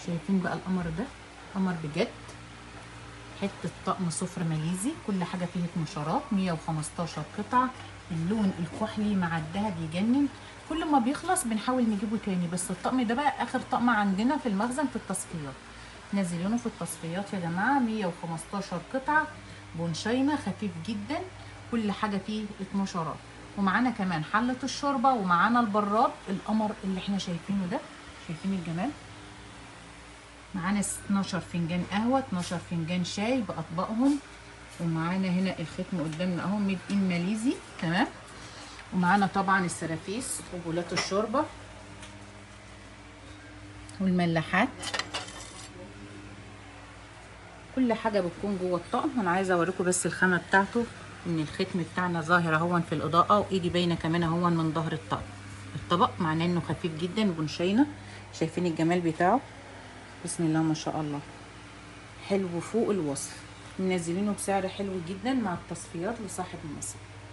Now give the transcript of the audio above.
شايفين بقى القمر ده قمر بجد حته طقم سفرة ماليزي كل حاجه فيه اتنشرات 115 قطعه اللون الكحلي مع الدهب يجنن كل ما بيخلص بنحاول نجيبه تاني بس الطقم ده بقى اخر طقم عندنا في المخزن في التصفيات نازلينه في التصفيات يا جماعه 115 قطعه بونشاينه خفيف جدا كل حاجه فيه اتنشرات ومعانا كمان حله الشوربه ومعانا البراد القمر اللي احنا شايفينه ده شايفين الجمال معانا 12 فنجان قهوه 12 فنجان شاي باطباقهم ومعانا هنا الختم قدامنا اهو ميد ان ماليزي تمام ومعانا طبعا السرافيس وبولات الشوربه والملاحات كل حاجه بتكون جوه الطقم انا عايزه اوريكم بس الخامه بتاعته ان الختم بتاعنا ظاهر اهون في الاضاءه وايدي باينه كمان اهون من ظهر الطقم الطبق معناه انه خفيف جدا بنشينه شايفين الجمال بتاعه بسم الله ما شاء الله حلو فوق الوصف منزلينه بسعر حلو جدا مع التصفيات لصاحب المصر